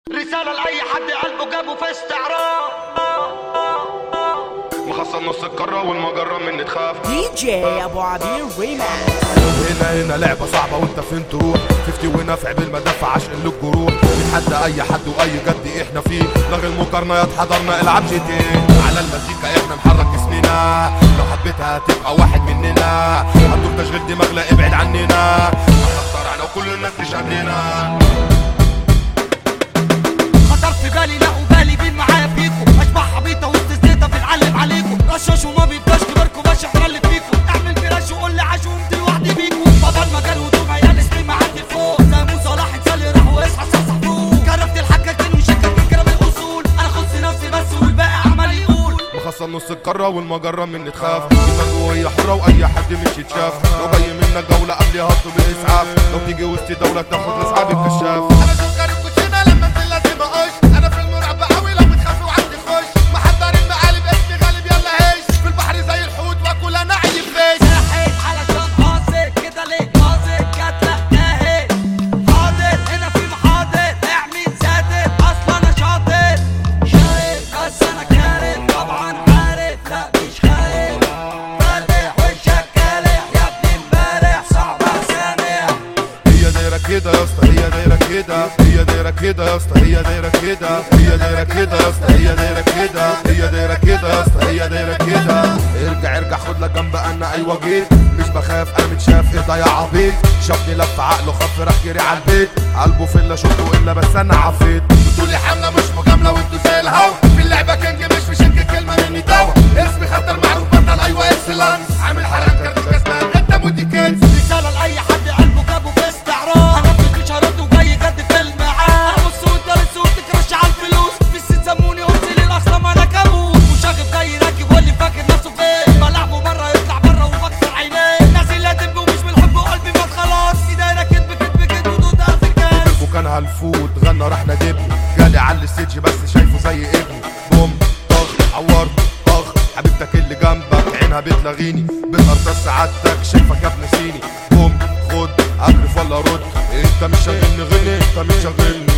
رسالة لأي حد قلبه جابه في استعراض مخصص نص الكرة والمجرة مني تخاف دي جي ابو عبير ريماكس هنا هنا لعبة صعبة وانت فين تروح فيفتي ونافع بالمدافع عشان لك جروح نتحدى اي حد واي جد احنا فيه لغي المقارنة حضرنا العب جي تي على المزيكا احنا نحرك جسمنا لو حبيتها تبقى واحد مننا هتدور تشغيل دماغ لا ابعد عننا اخترعنا وكل الناس تشهدنا خطر في بالي لا وبالي بين معايا فيكو اشبح عبيطة وسط زيطة بنعلم عليكم رشاش وما بيبقاش كبركم ماشي حرلي فيكم اعمل فراش وقول لي عاش وقمت لوحدي بيكم بابا المجال هدوم عيال سليم معدي فوق زي مو صلاح اتسلي راح واصحى صحصح فوق جربت الحكاكين وشكك الكلام الاصول انا خص نفسي بس والباقي عمال يقول مخصص نص الكرة والمجرة مني تخاف دماغ وهي حرة واي حد مش يتشاف لو جاي منك جولة قبلها هطلب الاسعاف لو تيجي وسط دولة تاخد لاصحاب الكشاف انا سكري الكوتشينه لما انزل لازم اقش انا في المرعب قوي لو بتخافي وعندي خش محضرين مقالب اسمي غالب يلا هش في البحر زي الحوت واكل انا عيب فيش حيت علشان قاصد كده ليه قاصد كاتلة ناهد حاضر هنا في محاضر اعمل ساتر اصلا انا شاطر شايف بس انا كارف طبعا عارف لا مش خايف فاتح وشك كالح يا ابني امبارح صعب سامح هي دايرة كده يا اسطى هي دايرة كده هي دايرة كده يا اسطى هي دايرة كده هي دايرة كده يا اسطى هي دايرة كده هي دايرة كده يا اسطى هي دايرة كده ارجع ارجع خد لك جنب انا ايوه جيت مش بخاف انا متشاف ايه ده يا عبيط شافني لف عقله خف راح جري على البيت قلبه فيلا شفته الا بس انا عفيت بتقولي حمله مش مجامله وانتوا زي الهوا في اللعبه كنج مش في شركه كلمه مني دوا اسمي خطر معروف بطل ايوه اكسلانس عامل حركه كارت كسبان انت مودي كيدز رسالة لأي حد قلبه جابه في استعراض أنا في شهرات وجاي جد في الميعاد أنا بص ودارس وتكرش على الفلوس في السيت سموني قلت لي الأخصم أنا كابوس وشاغب جاي راكب واللي فاكر نفسه فين بلعبه مرة يطلع بره وبكسر عينيه ناس اللي هتنبي ومش بالحب وقلبي مات خلاص إيدينا كدب كدب كدب ودود أرض الكاس وكان هالفوت غنى راح نادبني جالي على الستيج بس شايفه زي ابني بوم طخ عورت طخ حبيبتك اللي جنبك عينها بتلغيني بتقرطس سعادتك شايفك يا ابن سيني بوم خد اجرف ولا رد انت مش شاغلني غني انت مش شاغلني